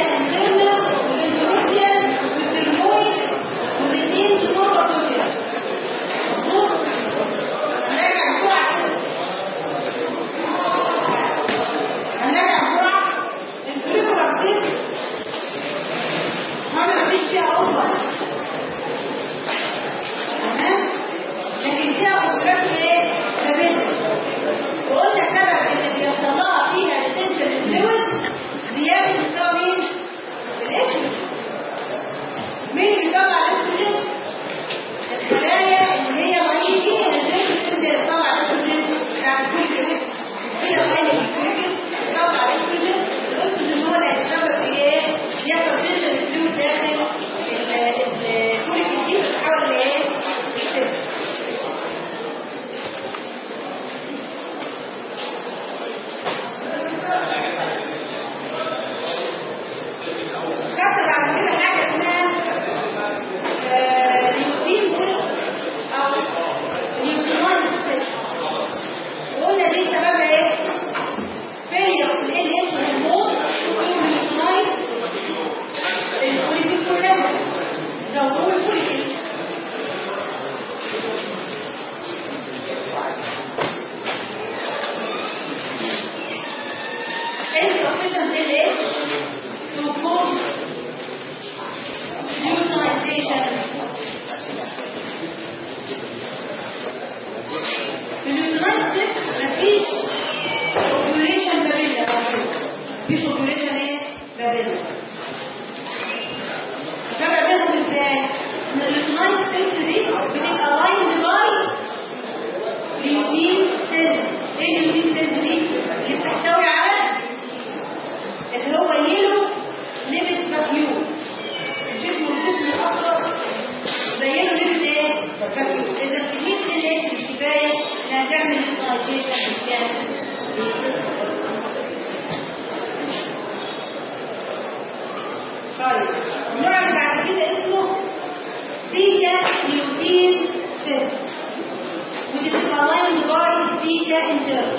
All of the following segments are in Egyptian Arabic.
خلايا انترنال والاندوميتريال والدرمويد والاثنين صوره صوتيه مظبوط هنراجع بسرعه كده هنراجع بسرعه البريكولاكتيف ما مفيش فيها اوفر تمام لكن فيها قدرات ايه كبيره وقلنا سبب اللي بيحصل لها فيها السنسل فلويد زياده مستوى مين الاكل مين اللي بيطلع الاكسجين الخلايا اللي هي ضعيفه السنسل اللي بتطلع الاكسجين بتاع كل كده هي ضعيفه الكريكل بتطلع الاكسجين الاكسجين هو اللي هيتسبب في ايه يحصل سنسل فلويد داخل الكريكل دي بتتحول لايه السنسل خدت بعد كده حاجة اسمها آه، نيوتين تيست أو نيوترونال تيست وقلنا دي سببها ايه؟ failure في ال LH هرمون to neutralize الفوليكل كلها زودوا الفوليكل insufficient LH to cause neutralization في اليونايتد مفيش population بابيلا مفيش population ايه؟ بابيلا الفرق بينهم ازاي؟ ان اليونايتد سيلز دي بتبقى لايند باي ليوتين سيلز ايه اليوتين سيلز دي؟ اللي بتحتوي على اللي هو يلو ليبت مفيول جسمه الجسم الاخضر زينه ليبت ايه؟ مفيول اذا كميه الليل مش كفايه انها تعمل نيوتراليزيشن بالكامل طيب النوع اللي بعد كده اسمه سيكا نيوتين سيل ودي بتبقى لاين باي سيكا انترنال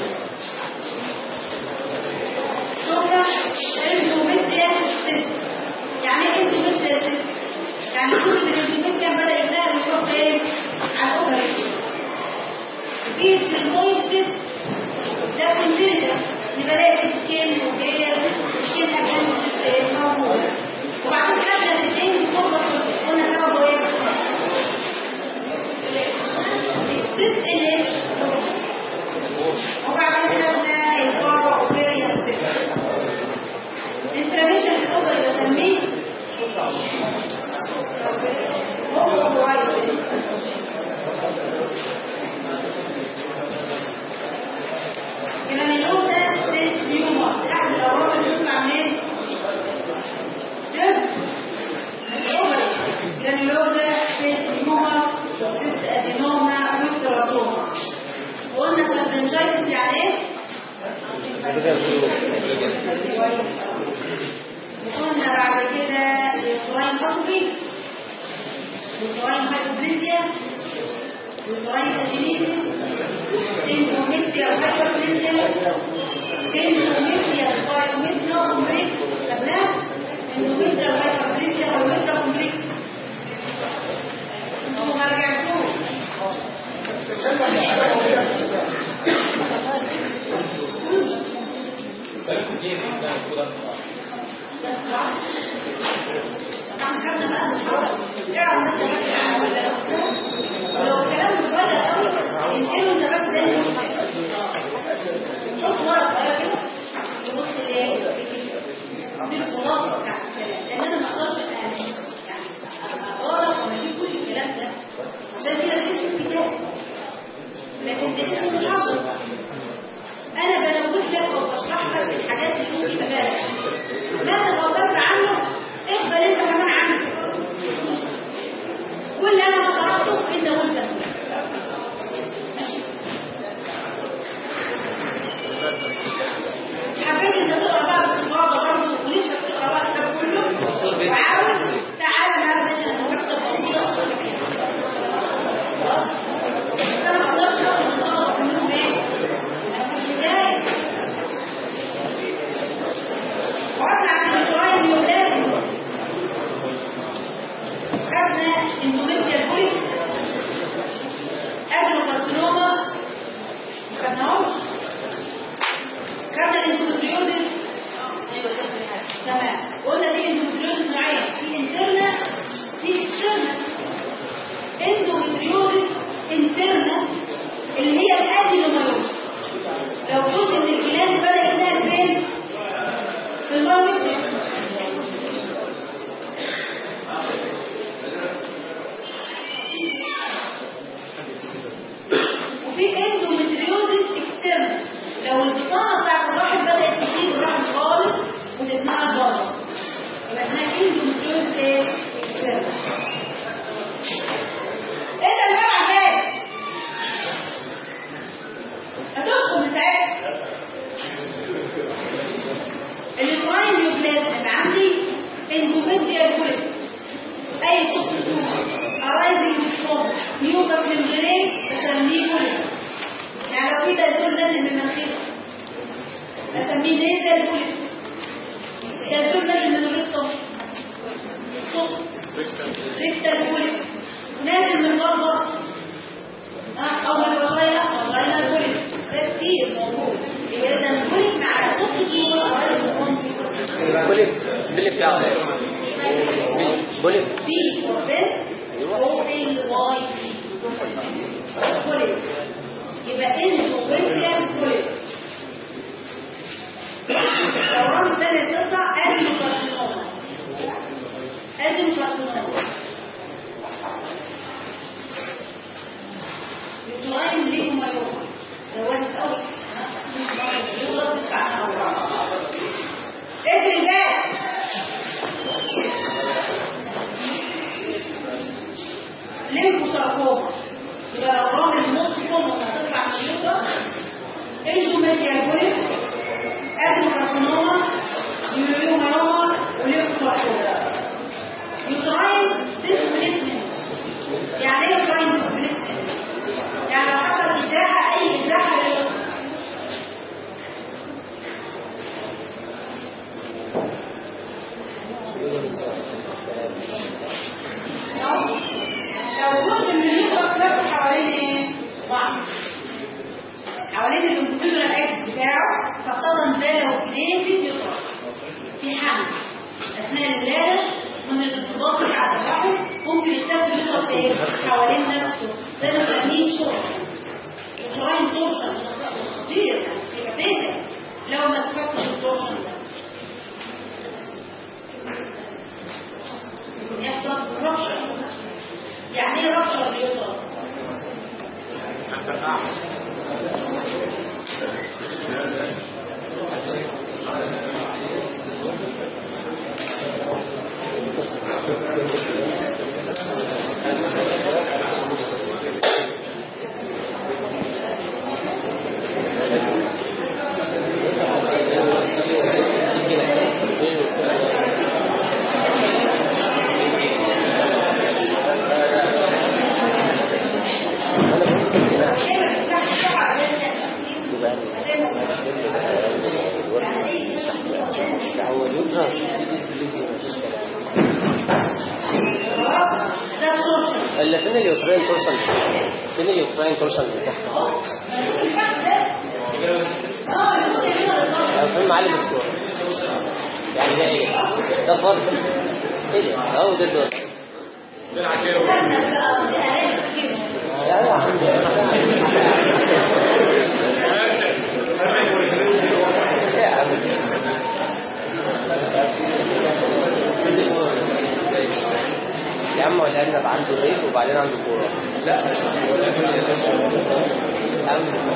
ثم الاندوميتريال سيست يعني ايه اندوميتريال سيست يعني كل الاندوميتريال بدا يتنقل يروح ايه على الاوفري في السيرمويد سيست ده في الميريدا نبلاقي سكين وغير سكين اكل موجود وبعدين خدنا الاثنين فوق قلنا سببه ايه؟ السيست اللي وبعدين خدنا الفارو اوفيريان سيست انفلاميشن الاوفر بسميه إذا اليوم ده سيس نيومر أحد الأوراق اللي بتطلع منين؟ ده الأوفر كان اليوم ده سيس نيومر سيس أدينوما ويوتراتوما وقلنا سبنجايتس يعني إيه؟ وقلنا بعد كده اليوتراين أطبي اليوتراين هايبوبليزيا اليوتراين أجينيزي اندوميتريا وهايبوبليزيا اندوميتريا وهايبوميتريا كومبليك قبلها اندوميتريا وهايبوبليزيا وهايبوميتريا كومبليك انتوا ما رجعتوش طبعا خدنا بقى الحرب اعرف انت ولو الكلام صغير قوي انقله انت بس زي حط ورقه صغيره كده تبص الايه دي الخلاصه بتاعت الكلام لان انا ما اقدرش يعني اقرا وما اجيب كل الكلام ده عشان كده ده اسم الكتاب لكن ده اسم الحصر انا بنوه لك وبشرح لك الحاجات اللي ممكن تبالغ لا تغفلت عنه اقبل انت كمان عنه كل انا ما شرحته انت وانت حبيت انت تقرا بقى باستفاضه برضه ونفسك تقرا بقى الكتاب كله وعاوز تعالى بقى باشا انا مكتب موجوده خلاص بس انا ما اقدرش اخد الطلبه كلهم ايه نفس الحكايه وقفنا عند الدكتوراه قلنا في اندوميتريوزس نوعين في انترنا في اكسترنا اندوميتريوزس انترنا اللي هي الادينومايوز لو قلت ان الجلاند بدا يتنقل فين في المايومتريوم وفي اندوميتريوزس اكسترنا لو البطانه بتاعت الرحم بدات تزيد الرحم خالص وتتنقل بره يبقى اسمها اندوميتريوزس ايه؟ اكسترنا ايه ده اللي بقى عمال هتدخل من ساعتها الامراين نيوبلازم اللي عندي اندوميتريال كوليت اي قسم ارايزنج فروم ميوكس ممبرين بسميه كوليت يعني لو في دايزول نازل من مناخيره اسميه نيزل كوليت دايزول نازل من الريكتوم ريكتال كوليت نازل من بره اول وشويه غير الكوليت ده كتير موجود يبقى اذا الكوليت مع نقطه نور ارايزنج فروم بوليف بوليف يا عم بوليف بي فور بيت او ال واي بي كوليت يبقى انتو ويليام كوليت دوران الثاني تطلع ادي كارسينوما ادي كارسينوما يطلعين ليكم مايوما دوات اول يغلط الساعه اجري بقى ليمفوساركوما يبقى لو رامي النص كوما هتطلع من اليوترس اندوميتريال بوليب ادنوكارسينوما يوريومايوما وليمفوساركوما يوتراين ديسبليسمنت يعني ايه يوتراين ديسبليسمنت؟ يعني لو حصل ازاحه اي ازاحه لليوترس لو جزء من اليوترس لف حوالين ايه؟ بعض حوالين اللونجيتودينال اكس بتاعه خاصة ده لو ايديه في اليوترس في حمل اثناء الولاده من الارتباط بتاع الرحم ممكن يتسبب اليوترس ايه؟ حوالين نفسه زي ما بنسميه تورشن يوتراين تورشن خطير يبقى فين لو ما تفكش التورشن ده ممكن يحصل ربشر يعني ايه ربشر اليوترس؟ هو اليوترس ده التورشن اللي فين اليوترين تورسل فين اليوترين تورسل اللي تحت أو فين معلم الصورة يعني ده ايه ده فرد ايه ده اهو ده الدور لا يا عم يا عم يا عم ولا ارنب عنده بيت وبعدين عنده كوره لا يا عم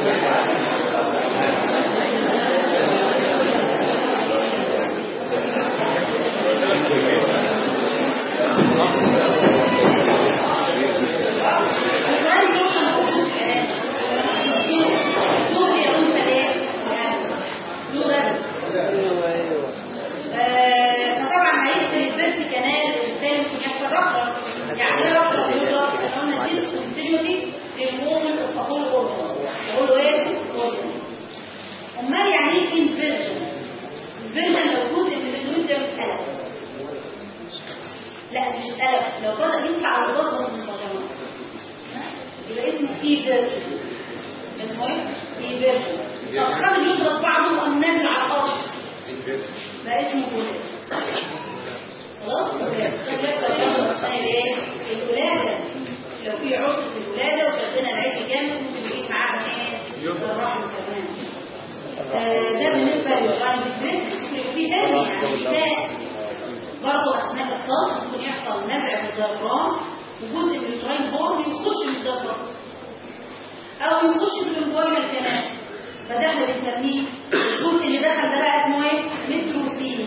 ايوه ايوه فطبعا هيدخل البرس كنال وبالتالي ممكن يحصل رقم يعني ايه رقم يضرب احنا قلنا دي الكونتينيوتي للمومنت اوف هول اورجن يقولوا ايه؟ organ. امال يعني ايه انفيرجن؟ انفيرجن لو جزء من الدوين ده اتقلب لا مش اتقلب لو بدأ يدفع على الغرفة المصغرة يبقى اسمه ايفيرجن اسمه ايه؟ ايفيرجن لو خد اليوترس بعضه وقام نازل على الارض ده اسمه بوليس في هرنيا نساء برضه اثناء الطلق ممكن يحصل نزع في الديافرام وجزء من اليوتراين هورن يخش من الديافرام او يخش في الامبوينال كمان فده احنا بنسميه الجزء اللي دخل ده بقى اسمه ايه؟ متروسيل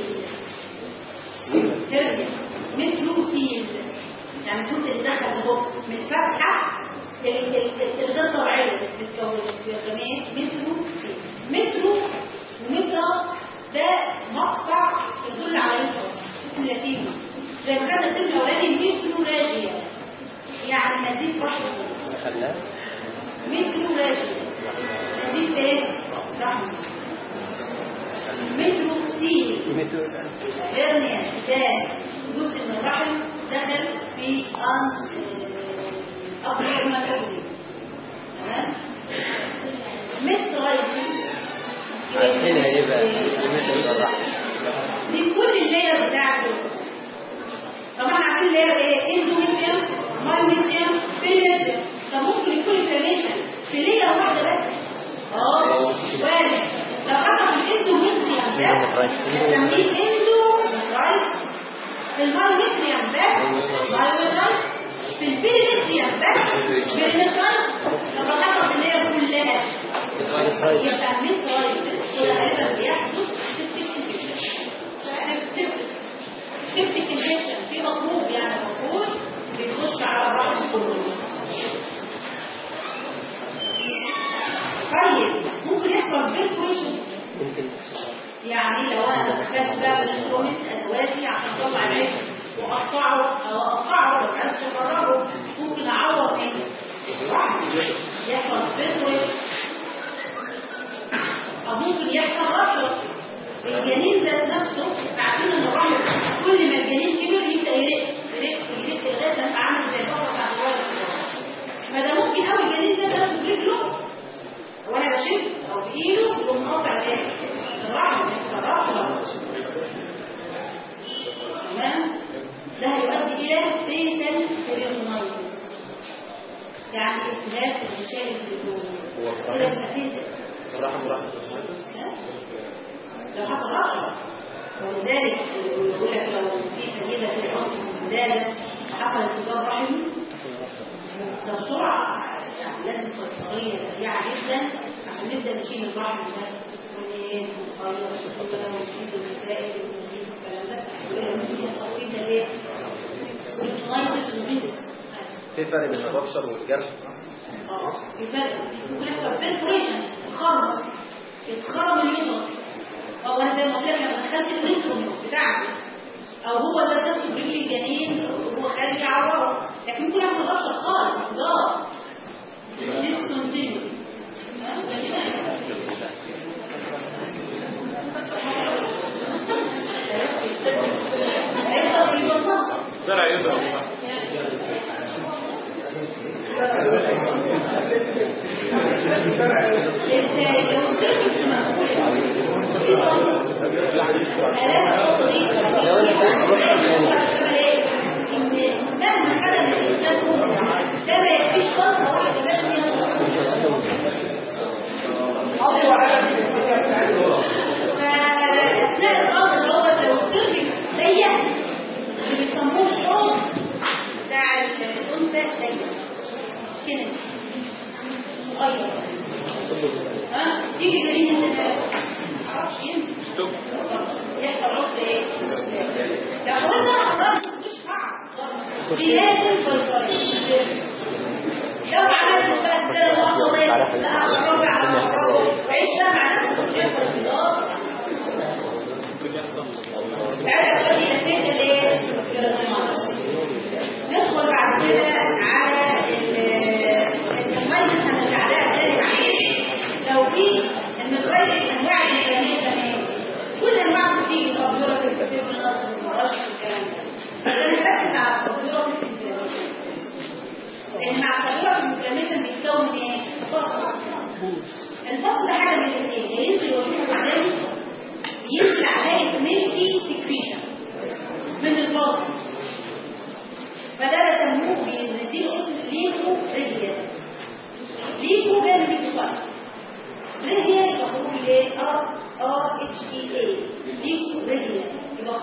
هرنيا متروسيل يعني الجزء اللي دخل ده من فتحه الغير طبيعيه بتتكون بيسميه مترو مترو ومترا ده مقطع يدل على الفرس اسم لاتيني زي ما كان السن الاولاني مترو راجيا يعني نزيف رحم خلاه مترو راجيا نزيف ايه؟ رحم مترو سيل هرنيا ده جزء من الرحم دخل في أن أقرب ما تقولي تمام مثل غيري عارفين هيبقى مثل الرحم دي كل اللاير بتاعته طبعا عارفين اللاير ايه اندوميتريوم مايوميتريوم بيليمتريوم طب ممكن يكون انفلاميشن في لاير واحده بس اه وارد لو حصل في الاندوميتريوم ده نسميه اندوميترايتس في المايوميتريوم ده مايوميترايتس في البيليمتريوم بس بيليمترايتس لو حصل في اللاير كلها يبقى ميترايتس غالبا بيحدث سيبتك انفكشن في مطلوب يعني المفروض بيخش على الرحم كله طيب ممكن يحصل فيركويشن ممكن يعني لو انا خدت بقى الانسترومنت ادواتي عشان اطلع العيش واقطعه او اقطعه لو عايز تفرغه ممكن اعور ايه؟ الرحم يحصل فيركويشن او ممكن يحصل رشر الجنين ذات نفسه عارفين ان الرحم كل ما الجنين كبر يبدا يرق يرق يرق لغايه ما يبقى عامل زي البقره بتاعت الولد فده ممكن قوي الجنين ده نفسه برجله وانا بشد او بايده يقوم قاطع ايه؟ الرحم يحصل تمام ده هيؤدي الى فيتال بريتونايتس يعني التهاب في الغشاء البلوغ كده يبقى فيتال الرحم رحم لو حصل رشوة ولذلك يقول لك لو في سيدة في العنصر المدالة حصل انفجار رحمي ده بسرعة يعني لازم قيصرية سريعة جدا عشان نبدأ نشيل الرحم ده ونخير وكده ونشيل المسائل ونشيل الكلام ده وإلى ممكن يحصل فيه ده ايه؟ سيرتونايتس وفيزيكس في فرق بين الربشر والجرح اه في فرق ممكن يحصل بيرفوريشن خرم اتخرم اليوترس او انا زي ما قلت لك لما دخلت الانتروم بتاعته او هو ده نفسه برجل الجنين وهو خارج يعوره لكن ممكن يحصل رشا خالص انفجار ديسكونتينيو هيفضل في النص زرع يضرب فأثناء الأرض اللي هو لو السيرفك ضيق اللي بيسموه الحوض بتاع الأنثى ضيق كده صغير ها تيجي جريمة النفاق معرفش ينزل يحصل عسر ايه؟ لو قلنا الراس مش بعض دي لازم قيصرية لو عملت بقى السنة الوسطى لا هتربع على المقرار وعيشها مع نفسك يحصل انفجار ساعتها تقول لي نسيت الايه؟ ندخل بعد كده على الميز هنرجع لها تاني بعدين لو في الميز انواع الانفلاميشن ايه؟ كل انواع بتيجي تقدرة في الفيبرنس والمرش والكلام ده بس انا بركز على تقدرة في الانفلاميشن لان مع تقدرة في الانفلاميشن بيتكون ايه؟ فصل الفصل ده حاجه من الاثنين يا ينزل واشوفه بعدين ينزل عليه ميلكي سكريشن من البطن فده بسموه بنديله اسم ليكو ريديا ليكو جاي من ليكو صح ريديا يبقى خروج ايه ار ار اتش اي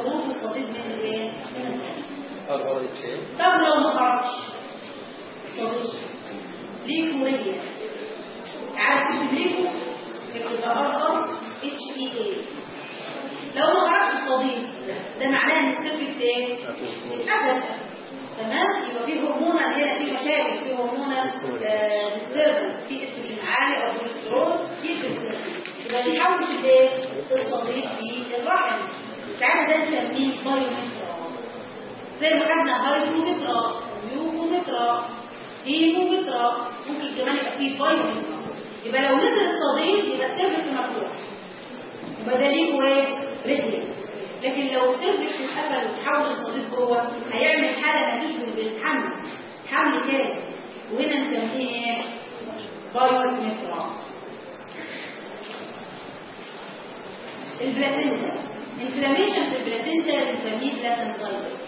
خروج الصديد من الايه؟ من الدم. أقرأ الشيء طب لو ما خرجش صديد ليك ورجل عارف تكتب ليكو اكتب ار ار اتش اي اي لو ما خرجش الصديد ده معناه ان السيرفكس ايه؟ اتقفل تمام يبقى في هرمونال هنا في مشاكل في هرمونال ديستربنس في استروجين عالي او كوليسترول في السيرفكس يبقى يحوش الايه؟ الصديد في الرحم ساعتها ده نسميه بايومترا زي ما خدنا هايدرومترا ويومترا هيمومترا ممكن كمان يبقى فيه بايومترا يبقى لو نزل الصديد يبقى السيرفكس مفتوح يبقى ده ليه ايه؟ ريديا لكن لو السيرفكس اتقفل وتحول الصديد جوه هيعمل حاله ما تشبه بالحمل حمل كامل وهنا نسميه ايه؟ بايومترا البلاتينتا انفلاميشن في البلاتينتا بنسميه بلاتنتايتس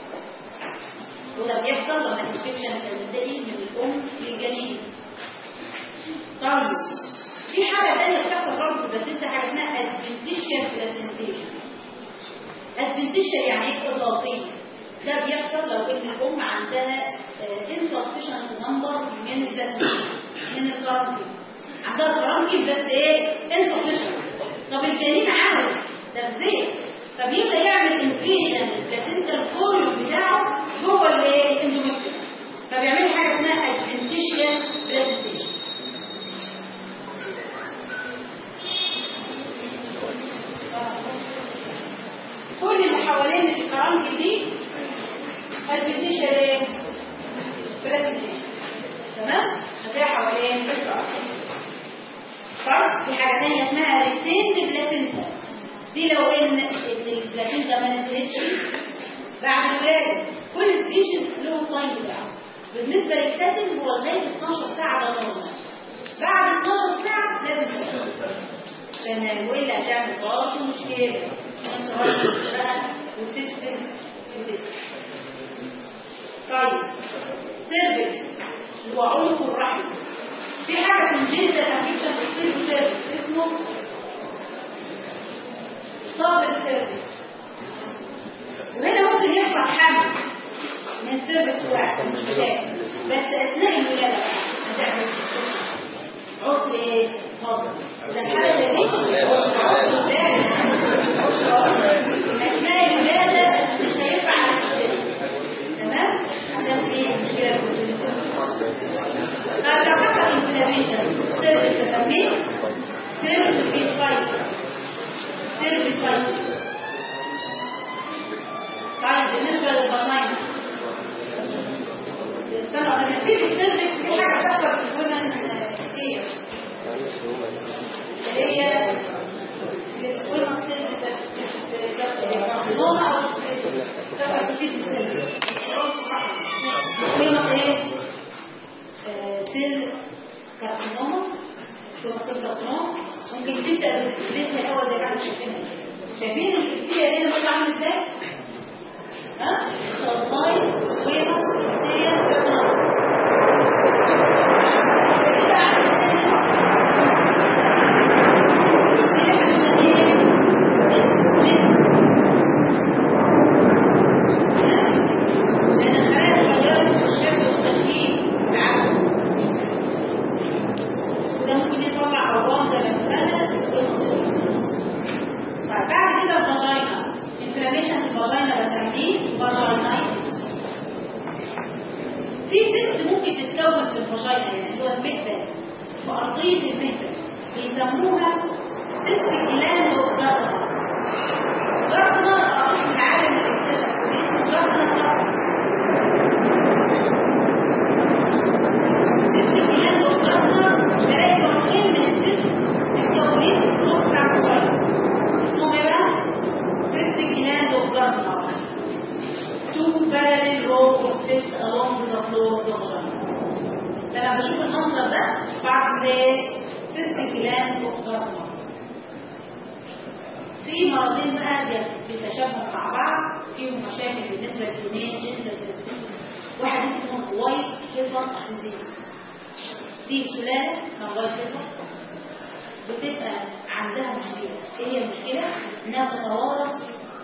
وده بيحصل لما الانفكشن تنتقل من الام للجنين طيب في حاله ثانيه بتحصل برضه في البلاتينتا حاجه اسمها ادفنتيشيال بلاتنتيشن ادفنتيشيال يعني ايه اضافيه ده بيحصل لو ان الام عندها insufficient نمبر من البلاتينتا من الكرامبل عندها كرامبل بس ايه insufficient طب الجنين عاوز تغذيه فبيبدا يعمل انفيجن للبلاتينتا الفوريوم بتاعه جوه الايه الاندوميتريوم فبيعمل حاجه اسمها ادفنتيشيال بلاتينتيشن كل اللي حوالين الكرانك دي ادفنتيشيال ايه بلاتينتيشن تمام هتلاقي حوالين الكرانك طيب في حاجه ثانيه اسمها ريتيند بلاتينتا دي لو ان البلاتينتا ما نزلتش بعد الولاده كل سبيشيز له تايم بتاعه بالنسبه للكاتب هو لغايه 12 ساعه ده نورمال بعد 12 ساعه لازم تشتغل تمام والا هتعمل برضه مشكله انت برضه بقى وسيستم طيب سيرفيس اللي هو عنق الرحم في حاجه في الجلد افكشن بتصير في سيرفيس اسمه صابر سيرفيس وهنا ممكن يحصل حمل من سيرفيس واحد بس اثناء الولاده هتعمل عسر ايه؟ هضم ده الحاله زي دي اثناء الولاده مش هينفع نشتغل تمام عشان ايه المشكله طب لو حصل انفلاميشن سيرفيس تسميه سيرفيس فايت سيرفيس فايت طيب بالنسبه للفاجينا استنوا انا نسيت السيرفيس في حاجه بتحصل في الومن كتير اللي هي السكويما سيرفيس كارسينوما او كارسينوما سكويما ايه سيل كارسينوما سكويما سيل كارسينوما ممكن تبدا لسه الاول زي ما احنا شايفينها شايفين الكتير اللي مش عامل ازاي ها صلصاي سكويما سيريا كارسينوما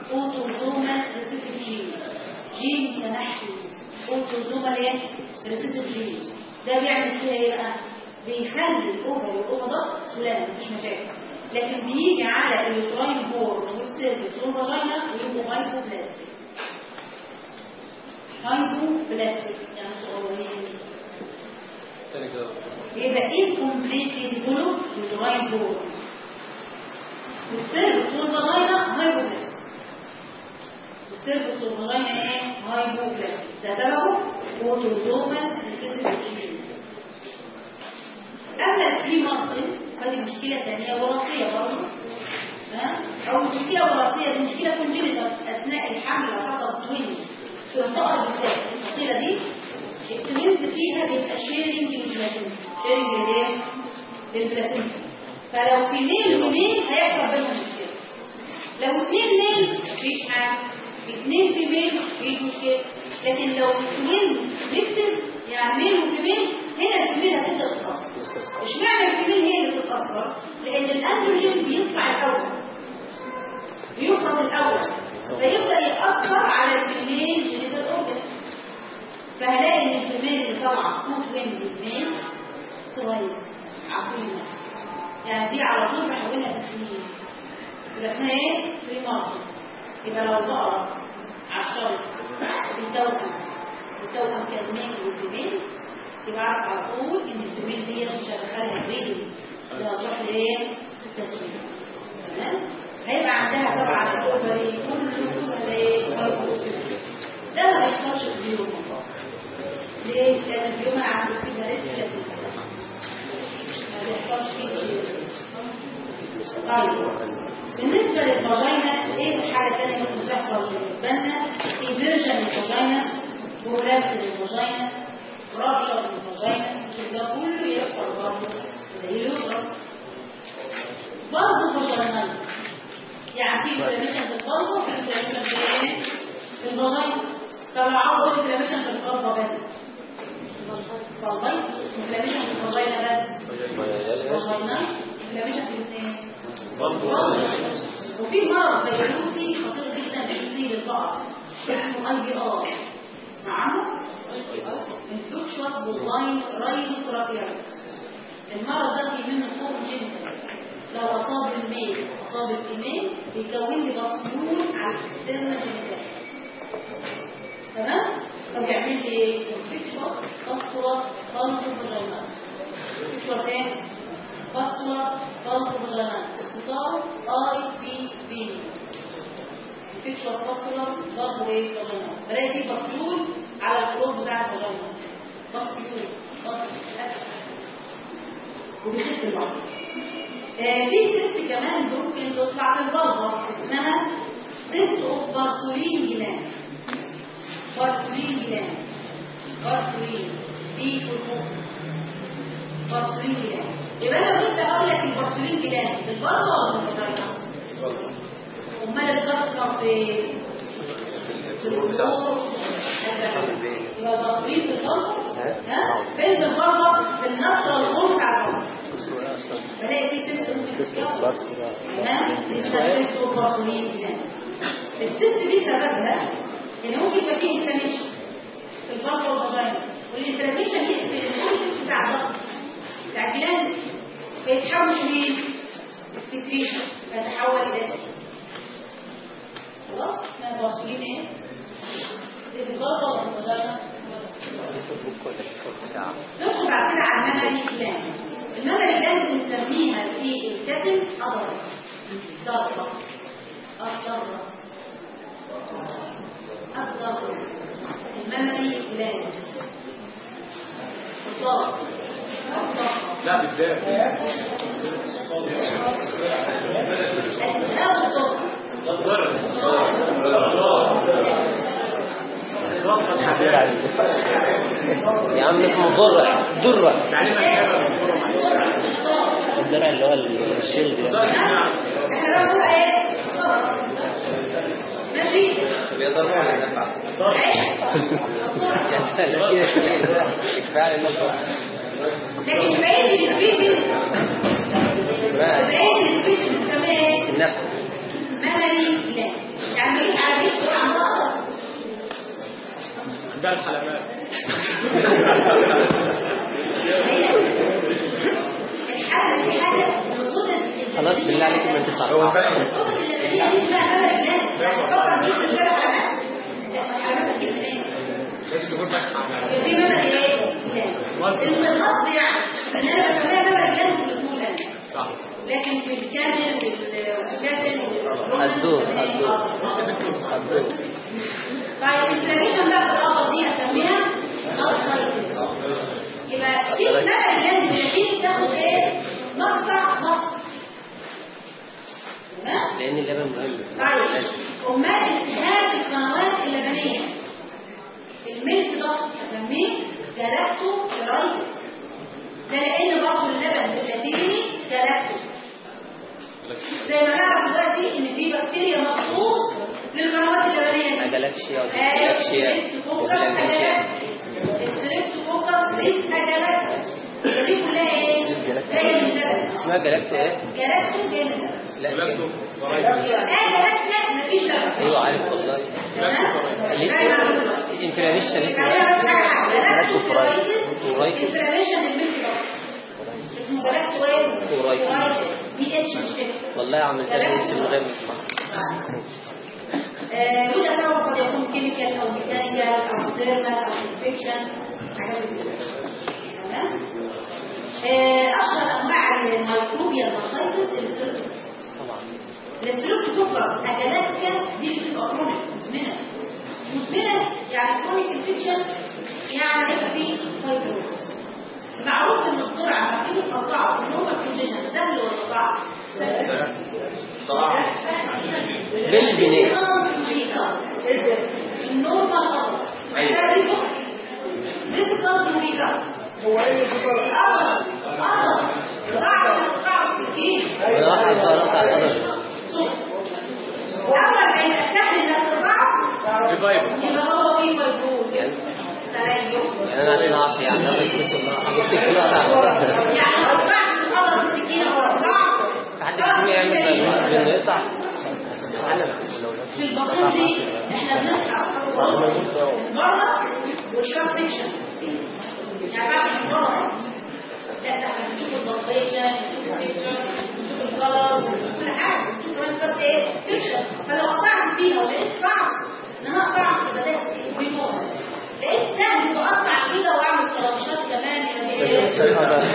اوتوزومال ريسيسيف جين جين تنحي اوتوزومال ايه ريسيسيف جين ده بيعمل فيها ايه بقى بيخلي الاوفر والاوفر سلام مفيش مشاكل لكن بيجي على اليوتراين بور والسيرفس والفاجينا ويبقوا هايبو بلاستيك هايبو بلاستيك يعني صغيرين تاني كده يبقى incompletely developed uterine bore والسيرفس والفاجينا هايبوبلاستيك والسيرفس والفاجينا ايه هايبوبلاستيك ده سببه اوتوزومال ريسيسيف اما الفري ماركن فدي مشكله ثانيه وراثيه برضه ها او مشكله وراثيه دي مشكله كونجنتال اثناء الحمل لو حصل توينز في الفقر بالذات الفصيله دي التوينز فيها بيبقى شيرنج للبلاسينتا شيرنج للايه؟ للبلاسينتا فلو في ميل وميل هيحصل بينهم مشكله لو اثنين ميل مفيش حاجه اثنين في ميل مفيش مشكله لكن لو توينز ميكسد يعني ميل وفيميل هنا الفيميل هتبدا تتاثر اشمعنى الفيميل هي اللي بتتاثر؟ لان الاندروجين بيطلع الاول بيفرط الاول فيبدا ياثر على الفيميل جينيتال اورجن فهلاقي ان الفيميل اللي طالعه كوت وين الاثنين صغير عقيمه يعني دي على طول بحولها تسمين يبقى اسمها ايه؟ فري ماركت يبقى لو بقرا على الشرط التوأم التوأم كان ميل والفيميل يبقى اعرف على طول ان الفيميل دي مش هدخلها بريد ده هتروح لايه؟ التسمين تمام؟ هيبقى عندها طبعا الاوفري كله ايه؟ ده ما بيحصلش في اليوم ليه؟ لان اليوم انا عند السيجارات لازم ما بيحصلش فيه كتير. طيب بالنسبه للفاجينا ايه الحاجه الثانيه اللي ممكن تحصل بالنسبه لنا؟ ايفيرجن للفاجينا برولابس للفاجينا رابشر للفاجينا ده كله يحصل برضه زي اليوترس برضه فاجينال يعني في انفلاميشن في القلب وفي انفلاميشن في ايه؟ في الفاجينا طب لو عاوز انفلاميشن في القلب بس قلبين انفلاميشن في الفاجينا بس فاجينا انفلاميشن في الاثنين وفي مرض فيروسي خطير جدا بيصيب البقر اسمه اي بي ار اسمع عنه؟ انفكشوس بوزاين راينوتراكيايتس المرض ده في منه فوق جدا لو اصاب الميل اصاب الايميل بيكون لي بصيول على الاكسترنال جينيتال تمام؟ فبيعمل لي ايه؟ انفكشوس فاسكولار قلب فاجينال انفكشوس ايه؟ فاسكولار قلب فاجينال اختصاره اي بي بي انفكشوس فاسكولار قلب ايه فاجينال بلاقي فيه بصيول على القلوب بتاع الفاجينال بصيول بصيول وبيحب الوقت آه في سيست كمان ممكن تطلع في البلغة اسمها سيست اوف بارتولين جنان بارتولين جنان بارتولين بي فوق بارتولين جنان يبقى انا كنت اقول لك البارتولين جنان في البلغة ولا في الفاجينا؟ امال الضغط في في البلغة يبقى البارتولين في البلغة ها فين في البلغة في النصر والغلط على البلغة بلاقي في ست ممكن تتكون تمام دي اسمها ست اوبراتورين جنان الست دي سببها ان ممكن يبقى فيه انفلاميشن في البلغه والفاجينا والانفلاميشن يقفل الكورتكس بتاع الضغط بتاع الجلاند فيتحول مين؟ السكريشن فيتحول الى اسيد خلاص اسمها بارسولين ايه؟ في البلغه والفاجينا ندخل بعد كده على الممري جلاند الممري جلاند بنسميها في الكتم أضرة ضرة الضرة الضرة الممري جلاند الضرة لا بالذات الضرة يا عم اسمه ضرع درع الدرع اللي هو الشيل ده احنا بنقول ايه ماشي يا ضرع ولا نفع يا سلام كده كفايه على النفع لكن بقية السبيشيز بقية السبيشيز كمان النفع ممري جلاند يعني ما يجيش على بيت عن بعض عندها الحلقات الحالة دي حاجة المفروض ال- خلاص بالله عليكم ما انت صعب المفروض اللبنية دي اسمها مبلغ الناس يعني فكر مش تشتغل علامات العلامات بتجيب منين؟ لازم تكون فاتحة في مبلغ ايه؟ لا القصد يعني ان انا بسميها مبلغ الناس باسمه الان صح لكن في الكامل والكاسل الدور الدور الدور طيب الانفلاميشن بقى في العضله دي هسميها arthritis. يبقى في مبلغ لازم النتيجه تاخد ايه؟ مقطع مصر تمام؟ لان اللبن مهم طيب امال التهاب القنوات اللبنيه الملك ده هسميه جلاكتو كرايتس ده لان برضه اللبن باللاتيني جلاكتو زي ما نعرف دلوقتي ان في بكتيريا مخصوص للقنوات اللبنيه جلاكشيا ايوه جلاكشيا ستريبتوكوكس ستريبتوكوكس ريس جلاكتو دي كلها ايه؟ جايه من اللبن اسمها جلاكتو ايه؟ جلاكتو جايه من اللبن لا جلاكتو كده. فرايتس اه جلاكتو مفيش لبن ايوه عارف والله الانفلاميشن اسمه جلاكتو فرايتس. انفلاميشن الملك ده اسمه جلاكتو ايه؟ فرايتس. بي اتش مش كده والله عملتها لها من غير مش آه، وده سبب قد يكون كيميكال او ميكانيكال او ثيرمال او انفكشن حاجات زي كده. تمام آه، اشهر انواع الميكروبيال ماستايتس الاستروبتوكوكس طبعا الاستروبتوكوكس اجلاتيكا دي اللي بتبقى كرونيك مزمنه مزمنه يعني كرونيك انفكشن يعني هيبقى فيه فايبروز معروف ان الجرعه لما تيجي تقطعه في النورمال كونديشن سهل ولا صعب؟ صراحة بالجنيه النورمال أيوة. difficult to read up. هو ايه difficult؟ عضل عضل ضعف ضعف كتير انا واحد خلاص على القدر وأول ما يبقى سهل إنك ترفعه ريفايفل يبقى هو فيه فيبروز يعني انا عشان اعرف يعني انا كنت حاجه كده على القدر يعني لو رفعت العضل بالسكينة ورفعت حد يكون يعمل فيروس انه يقطع في البطن دي احنا بنقطع المرة والشرط سيكشن يعني بعد المرة لا ده احنا بنشوف البطريشن نشوف التكتشر نشوف الكلر كل حاجة نشوف كمان كارت ايه سيكشن فلو قطعت فيها ولقيت صعب ان انا اقطع يبقى ده ريموت لقيت سهل بقطع كده واعمل كلاشات كمان يبقى دي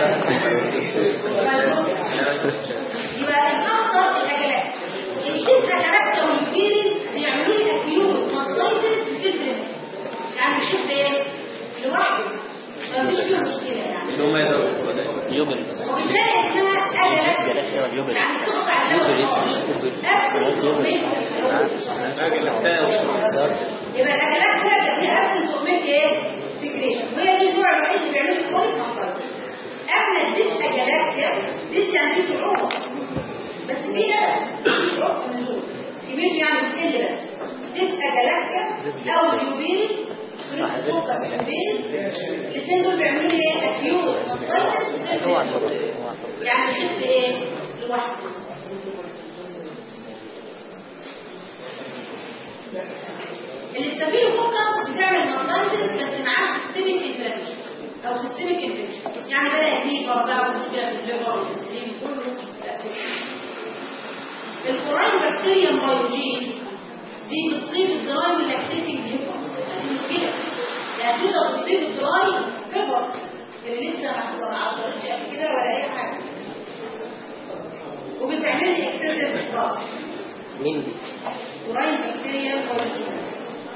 ايه يبقى الخطر الاجلات الشيء الاجلات واليوبيري بيعملوا لي اكيوت ماستايتس سيلفرين يعني الشيء ايه لوحده مفيش فيه مشكله يعني اللي هم يدرسوا يوبريس وبالتالي اسمها اجلات يعني تقطع يوبريس يبقى الاجلات كده بيبقى فيها ابسنس اوف ميلك ايه سكريشن وهي دي النوع الوحيد اللي بيعمل كرونيك ماستايتس اما الديس اجلات كده ديس يعني في صعوبه بس في لبن صعوبه من دول كبير يعني بتقل بس ديس اجلات او اليوبيري الاثنين دول بيعملوا لي ايه اكيوت ماستايتس هو وسيلفرين يعني الحس ايه لوحده الاستابيل فوكس بتعمل ماستايتس بس معاه سيستميك انفكشن او سيستميك انفكشن يعني بدا يجيب بقى مشكله في الليفر والسليم كله الكوراين بكتيريا بايوجين دي بتصيب الدراي لاكتيتنج هيبر دي مشكله يعني تقدر تصيب الدراي هيبر اللي لسه ما حصلش قبل كده ولا اي حاجه وبتعمل لي اكسسيف افراط مين دي؟ كوراين بكتيريا بايوجين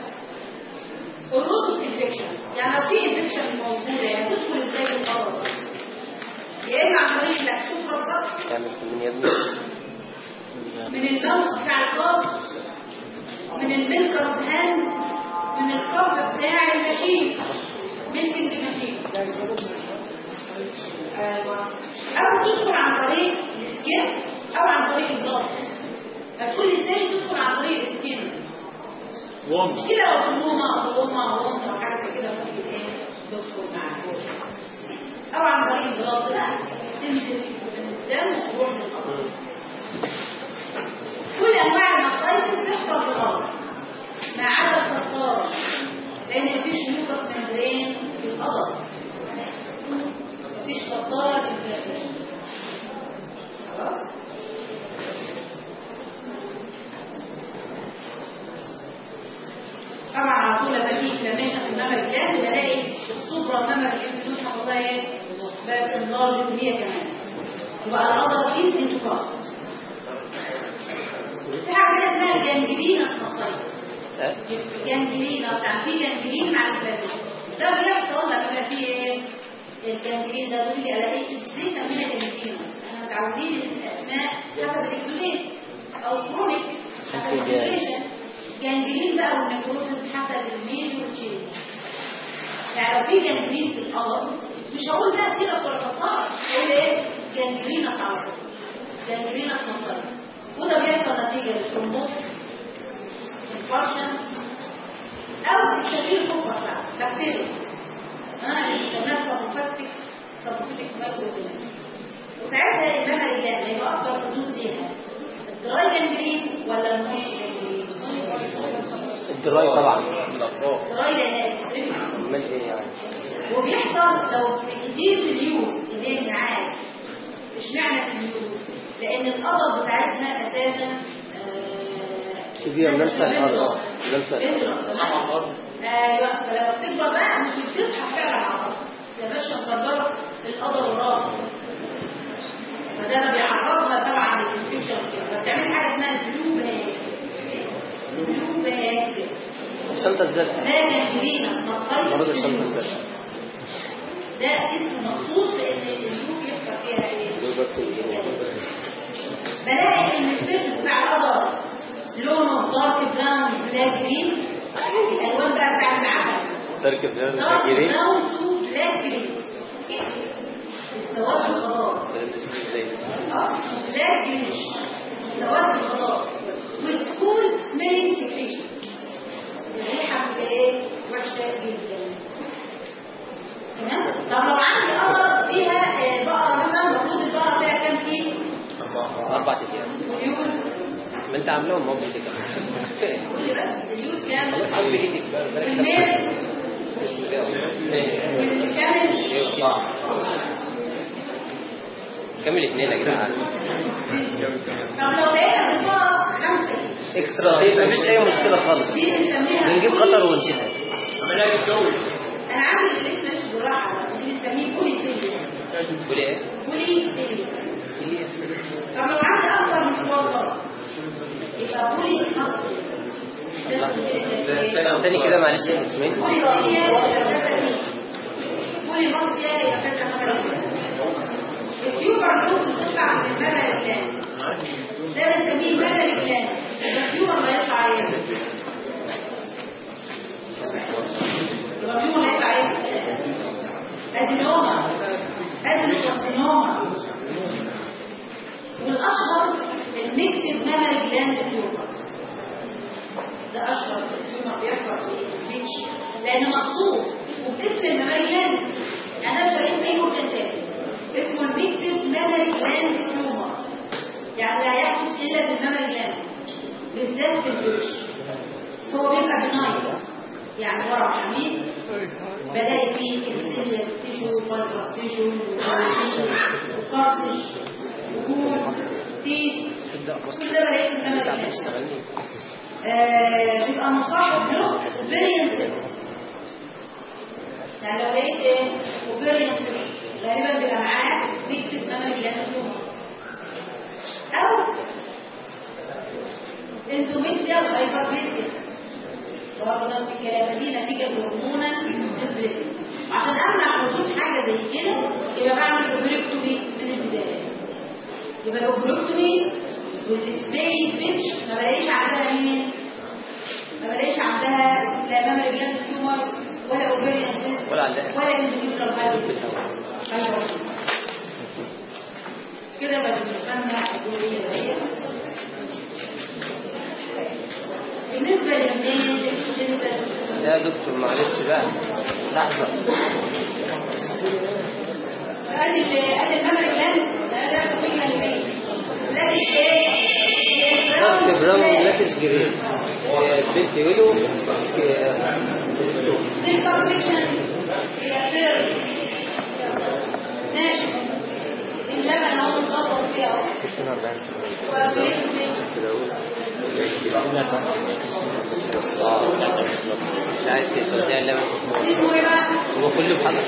الروت انفكشن يعني لو في انفكشن موجوده يعني تدخل ازاي المرض يا اما عن طريق الاكسوس رصاص تعمل من يا ابني من الماوس بتاع القاب من الميلكر هاند من القاب بتاع الماشين ميلكنج ماشين ايوه او تدخل عن طريق السكين او عن طريق الضغط هتقولي ازاي تدخل عن طريق السكين وام مش كده لو ظلومة ظلومة ظلومة أو حاجة زي كده ممكن ايه تدخل معاك أو عن طريق الضغط بقى تنزل من الدم وتروح للقلب كل انواع المقاييس بتحصل بغلط ما عدا الفطار لان مفيش ميوكس ممبرين في القدر مفيش فطار في البلاد خلاص طبعا على طول لما في انفلاميشن في الممر الجلد بلاقي الصبرة الممر اللي بدون حصل لها ايه؟ بقت انضار هي كمان يبقى العضلة فيه انتقاص في حاجة كده اسمها الجنجلين الصفية ها؟ جنجلين بتاع في جنجلين مع الفلاميش ده بيحصل لما يبقى فيه ايه؟ الجنجلين ده بيقول لي على ايه ازاي سميها جنجلين احنا متعودين ان الاسماء حسب الاكسوليت او كرونيك حسب الاكسوليشن جنجلين بقى والنيكروسس حسب الميل والتشيل يعني لو في جنجلين في الارض مش هقول بقى سيرة ولا فطار هقول ايه جنجلين اتعرض جنجلين اتنصرت وده بيحصل نتيجة للترومبوس انفارشن او تغيير الفقرة بتاعته بكتيريا اه الناس مفتك سبوتك مايكرو وساعتها الممر اللي هيبقى اكتر حدوث ليها الدراي جنجلين ولا المويش جنجلين الدراي طبعا الاطراف دراي لان امال ايه يعني وبيحصل لو في كتير في اليوز اللي هي النعاس اشمعنى في اليوز لان القدر بتاعتنا اساسا آه، كبير نفس الارض نفس الارض بيضرب. ايوه فلما بتكبر بقى مش بتصحى فعلا على الارض يا باشا مقدره القدر وراها فده انا بيعرضها طبعا للانفكشن كده فبتعمل حاجه اسمها البلو باك بلو باك الشنطه الزرقاء ده جنجرينا مرض الشنطه مصايب الزرقاء ده اسم مخصوص لان الجلوك يحصل فيها ايه بلاقي ان السيرفس بتاع القدر لونه دارك براون بلاك جرين الالوان بقى بتاعت العسل تركب دارك براون تو بلاك جرين السواد الخضار اه بلاك جرين سواد الخضار وسكول سميلينج سكريشن الريحه بتبقى ايه وحشه جدا تمام طب لو عندي قدر فيها آه، بقره مثلا المفروض البقره فيها كام كيلو اربع ايام واليوز ما انت عاملهم اهو بايدك قول لي بس اليوز كام خلاص عامل بايدك بقى بالك الميل بسم الله كامل كمل اثنين يا جدعان طب لو لقينا البقره خمسة كيلو اكسترا دي مفيش اي مشكله خالص دي بنسميها بنجيب خطر ونسيبها عملها تتجوز انا عندي الاسم مش بالراحه دي بنسميه بولي سيليا تقول ايه؟ بولي سيليا طب لو عندي اكتر من صوره يبقى بولي مصري لا تاني كده معلش اسمين بولي سيليا يبقى كذا دي بولي مصري يبقى كذا حاجه التيوبر اللي بتطلع من المدى الكلام ده بنسميه المدى الكلام التيوبر ما يطلع ايه التيوبر ما يطلع ايه ادينوما ادينوكارسينوما والاشهر الميكتد مامري جلاند تيومر ده اشهر تيومر بيحصل في البيتش لان مخصوص وباسم المامري جلاند يعني انا شريت اي مكان تاني اسمه الميكتد مامري جلاند تيومر يعني لا يحدث الا في المامري جلاند بالذات في البيتش هو بيبقى بنايت يعني ورم حميد بلاقي فيه ابتديا تيشو فايبرس تيشو وكارتج وجول تيت كل ده بلاقيه في المامري جلاند اشتغلني آه، بيبقى مصاحب له اوفيريان يعني لو لقيت ايه اوفيريان غالبا بيبقى معاه ميكسد مامري جلاند تيومر او انتوميكسيال هايبربليسيا برضه نفس الكلام دي نتيجه الهرمونال ديسبليسيا عشان امنع حدوث حاجه زي كده يبقى بعمل اوبريكتومي من البدايه يبقى الاوبريكتومي والسبيس بيتش ما بلاقيش عندها مين ما بلاقيش عندها لا مامري جلاند تيومر ولا اوفيريان سيست ولا عندها. ولا اندوميترال فايبروس كده بقى بنسمى الجزئيه دي بالنسبه للمين لا يا دكتور معلش بقى لحظه قال ال قال المملك لازم ده ده فينا البيت لكن ايه بنت براون لاتس جرين بنت ويلو سيلفر فيكشن هي فير ناشف اللبن اهو متغطى فيها اهو وأبريد لا عايز توزيع اللبن اسمه ايه بقى؟ هو كله بحضر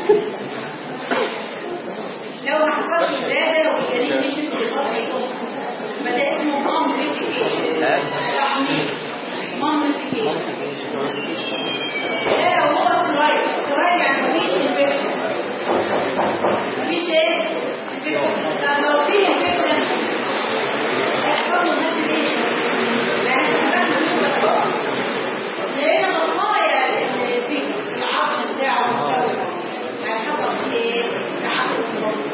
لو ما حصلش ده والجنين مش في الخط هيكون يبقى ده اسمه مامبليفيكيشن ها؟ تحميل مامبليفيكيشن ده لو هو سرايد سرايد يعني مفيش انفكشن مفيش ايه؟ انفكشن طب لو في انفكشن هيحصل له ماتيليشن يعني الفراخ لقينا بقايا الفيكس العظم بتاعه مكون هيحصل فيه ايه؟ تعبد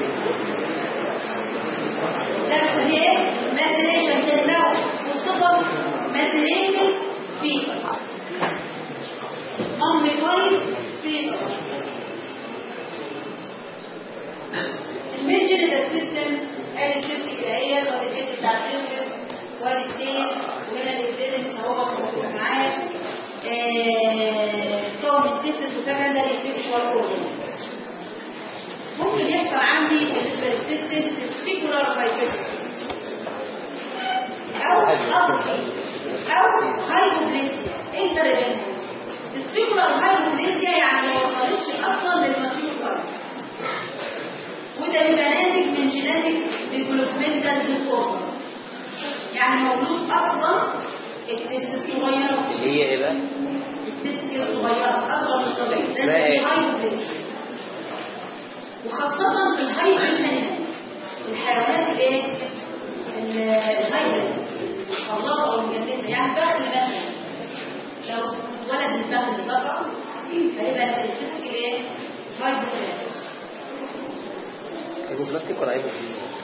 ده ايه؟ ماتيليشن تنمو والصفر ماتيليشن فيكس mummified fetus. الميجر ده السيستم ادي السيستم العيال وادي الجد بتاع السيستم وادي التين وهنا الابديلنس هو موجود معاه كون السيستم وسكندري سيكشوال اورجن ممكن يحصل عندي بالنسبه للسيستم تستيكولار بايبيتس او او او هايبوبليزيا ايه الفرق بينهم؟ السيكولار هايبوبليزيا يعني ما وصلتش اصلا للماتيور سايز وده بيبقى ناتج من جيناتيك ديفلوبمنتال ديسوردر يعني مولود اصلا التستس صغيره اللي هي ايه بقى؟ التستس صغيره اصغر من الطبيعي ده اسمها ايه؟ اسمه هايبوبليزيا وخاصه في الهايبوبليزيا الحيوانات الايه؟ الهايبوبليزيا الله او المجنسه يعني بقى مثلا لو ولد الفخذ ذكر هيبقى الستاتيك ايه؟ هايبوبليزيا هيبقوا بلاستيك ولا هيبقوا